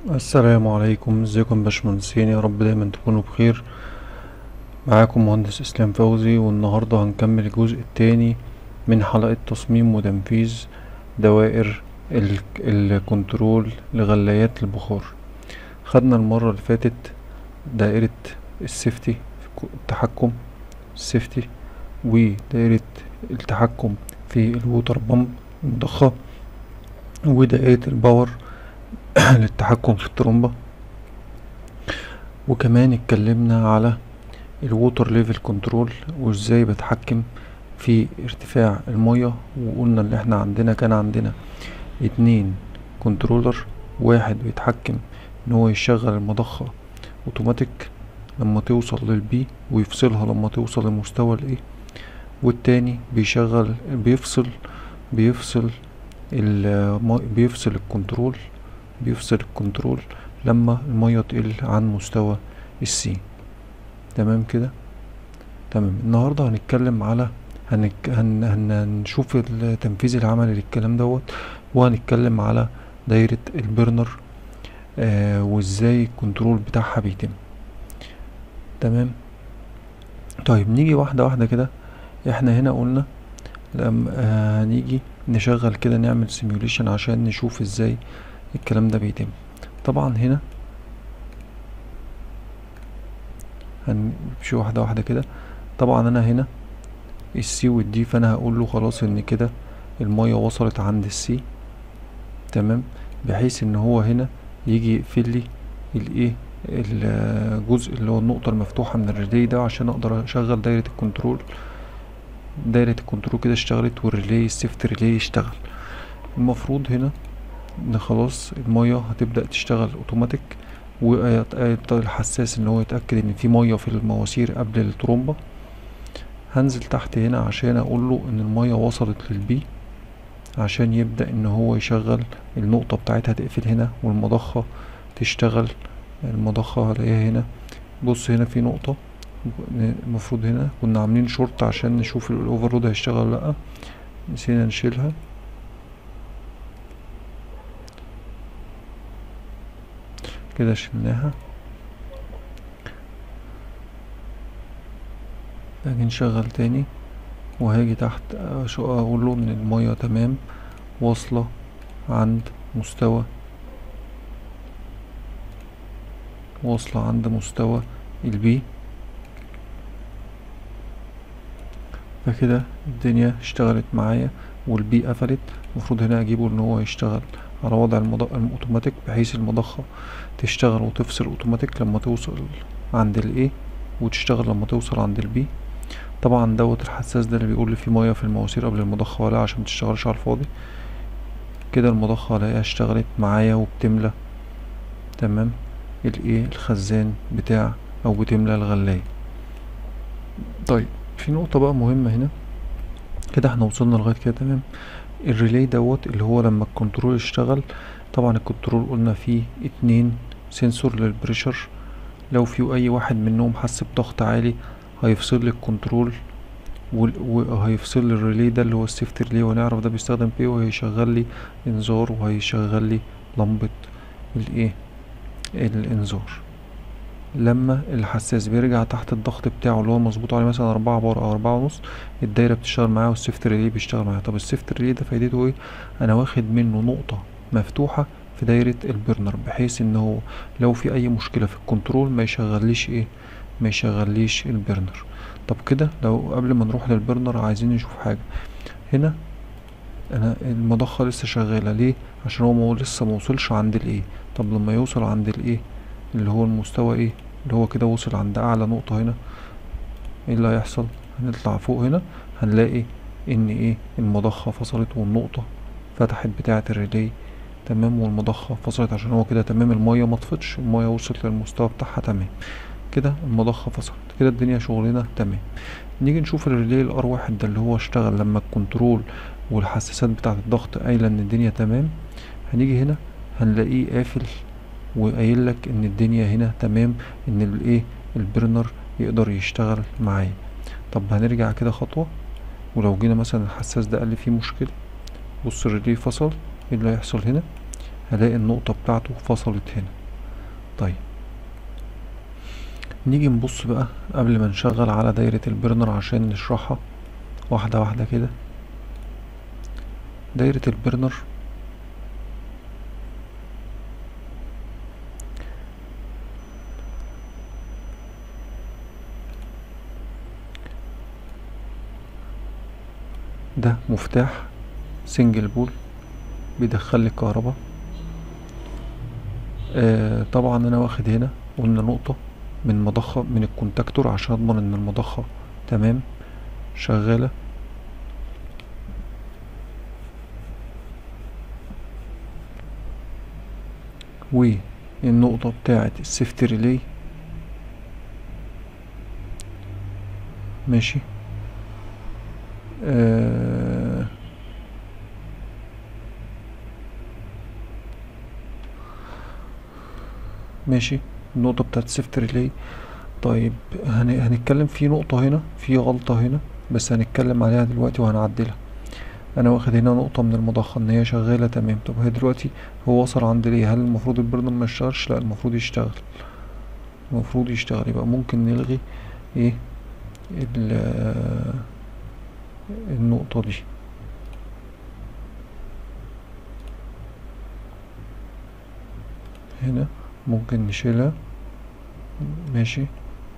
السلام عليكم ازيكم يا باشمهندسين يا رب دايما تكونوا بخير معاكم مهندس اسلام فوزي والنهارده هنكمل الجزء التاني من حلقة تصميم وتنفيذ دوائر ال- الكنترول لغلايات البخار خدنا المرة اللي فاتت دائرة السيفتي التحكم السيفتي ودائرة التحكم في الووتر بامب المضخة ودائرة الباور للتحكم في الترومبة وكمان اتكلمنا على الووتر ليفل كنترول وازاي بتحكم في ارتفاع المية وقلنا ان احنا عندنا كان عندنا اتنين كنترولر واحد بيتحكم ان هو يشغل المضخة اوتوماتيك لما توصل للبي ويفصلها لما توصل لمستوى الايه والتاني بيشغل بيفصل بيفصل ال بيفصل الكنترول بيفصل الكنترول لما المية تقل عن مستوى السي تمام كده تمام النهاردة هنتكلم على هنك... هن... هن... هنشوف التنفيذ العملي للكلام دوت وهنتكلم على دايرة البرنر آه وازاي الكنترول بتاعها بيتم تمام طيب نيجي واحدة واحدة كده احنا هنا قلنا لما آه هنيجي نشغل كده نعمل سيميوليشن عشان نشوف ازاي الكلام ده بيتم طبعا هنا هنمشي واحدة واحدة كده طبعا انا هنا السي والدي فانا هقول له خلاص ان كده المية وصلت عند السي تمام بحيث ان هو هنا يجي يقفل لي الايه الجزء اللي هو النقطة المفتوحة من الريلي ده عشان اقدر اشغل دايرة الكنترول دايرة الكنترول كده اشتغلت والريلي السيفت ريلي اشتغل المفروض هنا ان خلاص المية هتبدأ تشتغل اوتوماتيك والحساس ان هو يتأكد ان في مية في المواسير قبل الترومبة هنزل تحت هنا عشان اقول له ان المية وصلت للبي عشان يبدأ ان هو يشغل النقطة بتاعتها تقفل هنا والمضخة تشتغل المضخة هلاقيها هنا بص هنا في نقطة المفروض هنا كنا عاملين شورت عشان نشوف الاوفرلود هيشتغل ولا لا نسينا نشيلها كده شلناها اجي نشغل تاني وهاجي تحت اقول له ان المية تمام واصلة عند مستوى واصلة عند مستوى البي فكده الدنيا اشتغلت معايا والبي قفلت المفروض هنا اجيبه ان هو يشتغل على وضع الاوتوماتيك بحيث المضخة تشتغل وتفصل اوتوماتيك لما توصل عند الايه وتشتغل لما توصل عند البي طبعا دوت الحساس ده اللي بيقول لي في ميه في المواسير قبل المضخة ولا عشان متشتغلش على الفاضي كده المضخة الاقيها اشتغلت معايا وبتملى تمام الايه الخزان بتاع او بتملى الغلاية طيب في نقطة بقى مهمة هنا كده احنا وصلنا لغاية كده تمام الريلي دوت اللي هو لما الكنترول اشتغل طبعا الكنترول قلنا فيه اتنين سنسور للبريشر لو في اي واحد منهم حس بضغط عالي هيفصل لي الكنترول وهيفصل لي الريلي ده اللي هو السيفتي ريلي وهنعرف ده بيستخدم في ايه وهيشغل لي انذار وهيشغل لي لمبة الايه الانذار لما الحساس بيرجع تحت الضغط بتاعه اللي هو مظبوط عليه مثلا أربعة بار أو أربعة ونص الدايرة بتشتغل معاه والسيفت ريلي بيشتغل معاه طب السيفت ريلي ده فايدته ايه أنا واخد منه نقطة مفتوحة في دايرة البرنر بحيث ان هو لو في أي مشكلة في الكنترول ما يشغليش ايه ما يشغليش البرنر طب كده لو قبل ما نروح للبرنر عايزين نشوف حاجة هنا انا المضخة لسه شغالة ليه عشان هو مو لسه موصلش عند الايه طب لما يوصل عند الايه اللي هو المستوى ايه اللي هو كده وصل عند اعلى نقطة هنا ايه اللي هيحصل هنطلع فوق هنا هنلاقي ان ايه المضخة فصلت والنقطة فتحت بتاعة الريلي تمام والمضخة فصلت عشان هو كده تمام المية مطفتش المية وصلت للمستوى بتاعها تمام كده المضخة فصلت كده الدنيا شغلنا تمام نيجي نشوف الريلي الار واحد ده اللي هو اشتغل لما الكنترول والحساسات بتاعة الضغط قايلة ان الدنيا تمام هنيجي هنا هنلاقيه قافل وقايل لك ان الدنيا هنا تمام ان الايه البرنر يقدر يشتغل معايا طب هنرجع كده خطوة ولو جينا مثلا الحساس ده قال لي فيه مشكلة بص الريلي فصل ايه اللي هيحصل هنا هلاقي النقطة بتاعته فصلت هنا طيب نيجي نبص بقى قبل ما نشغل على دايرة البرنر عشان نشرحها واحدة واحدة كده دايرة البرنر ده مفتاح سنجل بول بيدخل لي الكهرباء آه طبعا انا واخد هنا قلنا نقطة من مضخة من الكونتاكتور عشان اضمن ان المضخة تمام شغالة والنقطة بتاعة السيفت ريلي ماشي آه ماشي النقطة بتاعت السيفت ريلي طيب هن... هنتكلم في نقطة هنا في غلطة هنا بس هنتكلم عليها دلوقتي وهنعدلها انا واخد هنا نقطة من المضخة ان هي شغالة تمام طب هي دلوقتي هو وصل عند ليه هل المفروض البرنر ما يشتغلش لا المفروض يشتغل المفروض يشتغل يبقى ممكن نلغي ايه ال- النقطة دي هنا ممكن نشيلها ماشي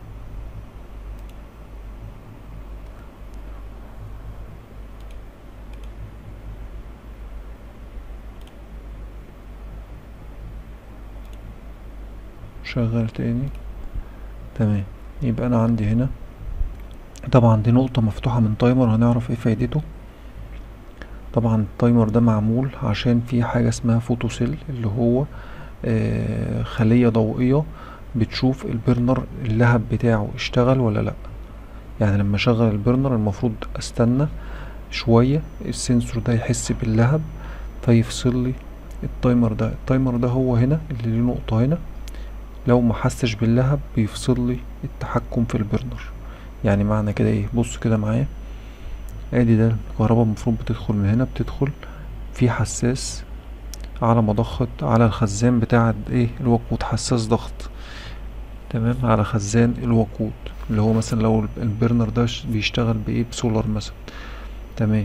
شغل تاني تمام يبقى انا عندي هنا طبعا دي نقطة مفتوحة من تايمر هنعرف ايه فايدته طبعا التايمر ده معمول عشان في حاجة اسمها فوتوسيل اللي هو آه خلية ضوئية بتشوف البرنر اللهب بتاعه اشتغل ولا لا يعني لما اشغل البرنر المفروض استنى شوية السنسور ده يحس باللهب فيفصل لي التايمر ده التايمر ده هو هنا اللي ليه نقطة هنا لو ما حسش باللهب بيفصل لي التحكم في البرنر يعني معنى كده ايه بص كده معايا ادي ده الكهرباء المفروض بتدخل من هنا بتدخل في حساس على مضخة على الخزان بتاع ايه الوقود حساس ضغط تمام على خزان الوقود اللي هو مثلا لو البرنر ده بيشتغل بايه بسولار مثلا تمام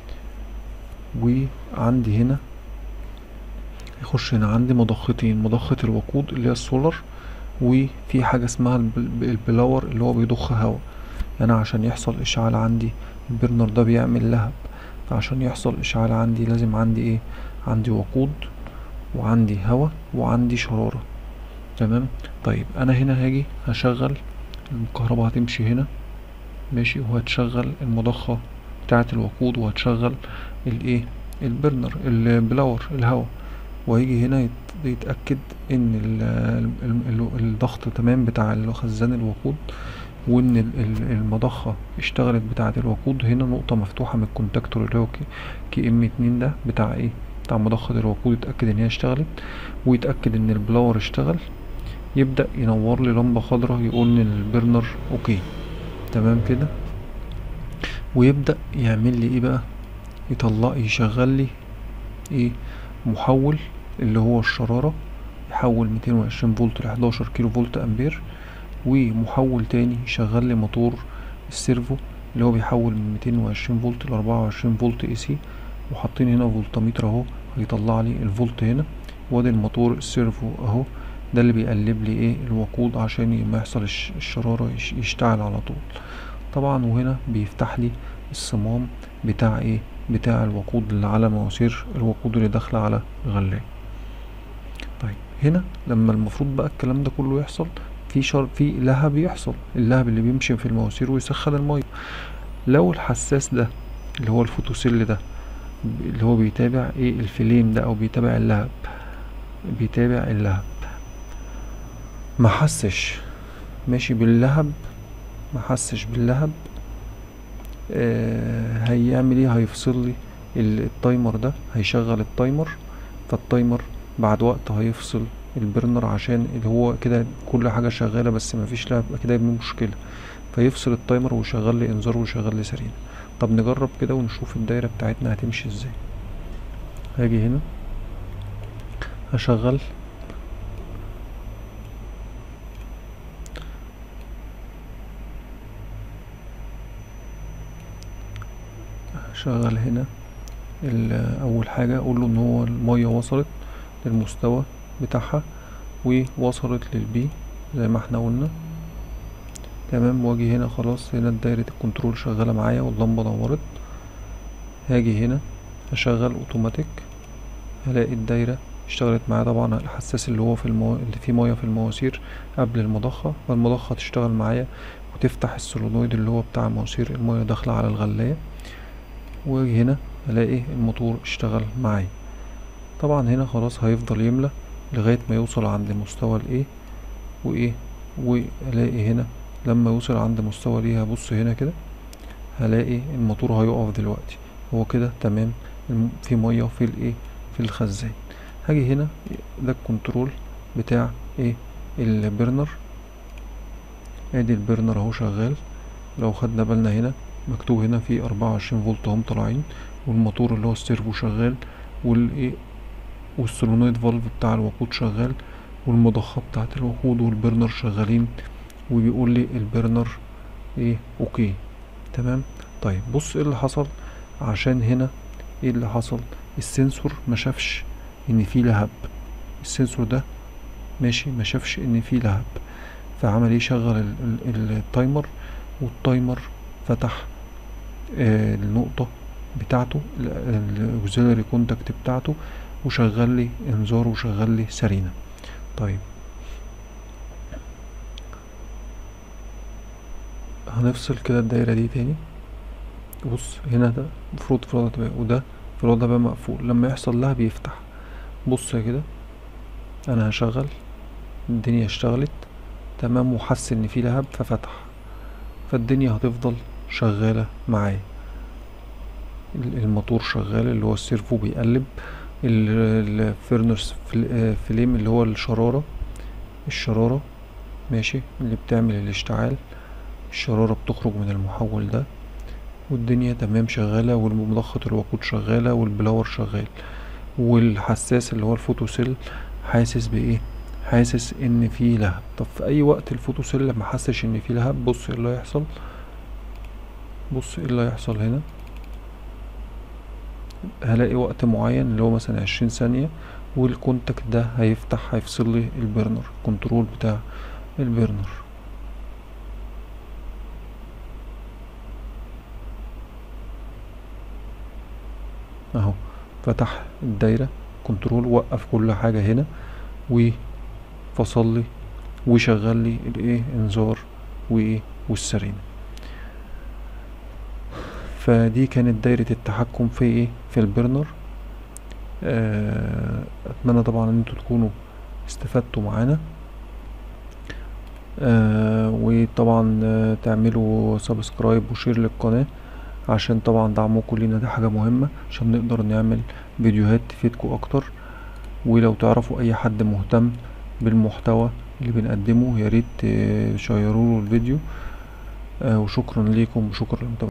وعندي هنا يخش هنا عندي مضختين مضخة الوقود اللي هي السولار وفي حاجة اسمها البلاور اللي هو بيضخ هواء انا يعني عشان يحصل اشعال عندي البرنر ده بيعمل لهب فعشان يحصل اشعال عندي لازم عندي ايه عندي وقود وعندي هواء وعندي شرارة تمام طيب انا هنا هاجي هشغل الكهرباء هتمشي هنا ماشي وهتشغل المضخة بتاعة الوقود وهتشغل الايه البرنر البلاور الهواء وهيجي هنا يتأكد ان الضغط تمام بتاع خزان الوقود وان المضخة اشتغلت بتاعة الوقود هنا نقطة مفتوحة من الكونتاكتور اللي هو كي ام اتنين ده بتاع ايه بتاع مضخة الوقود يتأكد ان هي اشتغلت ويتأكد ان البلاور اشتغل يبدأ ينور لي لمبة خضراء يقول ان البرنر اوكي تمام كده ويبدأ يعمل لي ايه بقى يطلع يشغل لي ايه محول اللي هو الشرارة يحول ميتين وعشرين فولت لحداشر كيلو فولت امبير ومحول تاني يشغل لي موتور السيرفو اللي هو بيحول من ميتين وعشرين فولت لأربعة وعشرين فولت اي سي وحاطين هنا فولتميتر اهو هيطلع لي الفولت هنا وادي الموتور السيرفو اهو ده اللي بيقلب لي ايه الوقود عشان ما يحصل الشرارة يشتعل على طول طبعا وهنا بيفتح لي الصمام بتاع ايه بتاع الوقود اللي على مواسير الوقود اللي داخله على الغلاية طيب هنا لما المفروض بقى الكلام ده كله يحصل في شر في لهب يحصل اللهب اللي بيمشي في المواسير ويسخن المية لو الحساس ده اللي هو الفوتوسيل ده اللي هو بيتابع ايه الفليم ده او بيتابع اللهب بيتابع اللهب ما حسش ماشي باللهب ما حسش باللهب آه هيعمل ايه هيفصل لي التايمر ده هيشغل التايمر فالتايمر بعد وقت هيفصل البرنر عشان اللي هو كده كل حاجة شغالة بس مفيش لها كده يبقى مشكلة فيفصل التايمر ويشغل لي انذار ويشغل لي سريع طب نجرب كده ونشوف الدايرة بتاعتنا هتمشي ازاي هاجي هنا هشغل هشغل هنا ال- اول حاجة اقول له ان هو المية وصلت للمستوى بتاعها ووصلت للبي زي ما احنا قلنا تمام واجي هنا خلاص هنا دايرة الكنترول شغالة معايا واللمبة نورت هاجي هنا هشغل اوتوماتيك هلاقي الدايرة اشتغلت معايا طبعا الحساس اللي هو في المو... اللي فيه مية في المواسير قبل المضخة فالمضخة تشتغل معايا وتفتح السولونويد اللي هو بتاع المواسير المية داخلة على الغلاية واجي هنا الاقي الموتور اشتغل معايا طبعا هنا خلاص هيفضل يملى لغاية ما يوصل عند مستوى الايه وايه والاقي هنا لما يوصل عند مستوى ليه هبص هنا كده هلاقي الموتور هيقف دلوقتي هو كده تمام الم- في ميه في الايه في الخزان هاجي هنا ده الكنترول بتاع ايه البرنر ادي البرنر اهو شغال لو خدنا بالنا هنا مكتوب هنا في اربعة وعشرين فولت هم طالعين والموتور اللي هو السيرفو شغال والايه والسولونويد فالف بتاع الوقود شغال والمضخة بتاعت الوقود والبرنر شغالين وبيقول لي البرنر ايه اوكي تمام طيب بص ايه اللي حصل عشان هنا ايه اللي حصل السنسور ما شافش ان في لهب السنسور ده ماشي ما شافش ان في لهب فعمل ايه شغل ال- ال- التايمر والتايمر فتح آه النقطة بتاعته الاوكسيلري كونتاكت بتاعته وشغل لي انذار وشغل لي سرينة طيب هنفصل كده الدايرة دي تاني بص هنا ده المفروض في الوضع ده وده في الوضع ده مقفول لما يحصل لها بيفتح بص كده انا هشغل الدنيا اشتغلت تمام وحس ان في لهب ففتح فالدنيا هتفضل شغالة معايا ال- الموتور شغال اللي هو السيرفو بيقلب ال- الفيرنس فل- فليم اللي هو الشرارة الشرارة ماشي اللي بتعمل الاشتعال الشرارة بتخرج من المحول ده والدنيا تمام شغالة والمضخة الوقود شغالة والبلاور شغال والحساس اللي هو الفوتوسيل حاسس بايه حاسس ان في لهب طب في اي وقت الفوتوسيل ما حسش ان في لهب بص ايه اللي هيحصل بص ايه اللي هيحصل هنا هلاقي وقت معين اللي هو مثلا عشرين ثانية والكونتاكت ده هيفتح هيفصل لي البرنر كنترول بتاع البرنر اهو فتح الدايرة كنترول وقف كل حاجة هنا وفصل لي وشغل لي الايه انذار وايه والسرينة فدي كانت دايرة التحكم في ايه في البرنر آه، اتمنى طبعا ان انتوا تكونوا استفدتوا معانا آه وطبعا آه تعملوا سبسكرايب وشير للقناة عشان طبعا دعمكم لينا ده حاجة مهمة عشان نقدر نعمل فيديوهات تفيدكم اكتر ولو تعرفوا اي حد مهتم بالمحتوى اللي بنقدمه ياريت تشيروا له الفيديو آه وشكرا ليكم وشكرا لمتابعتكم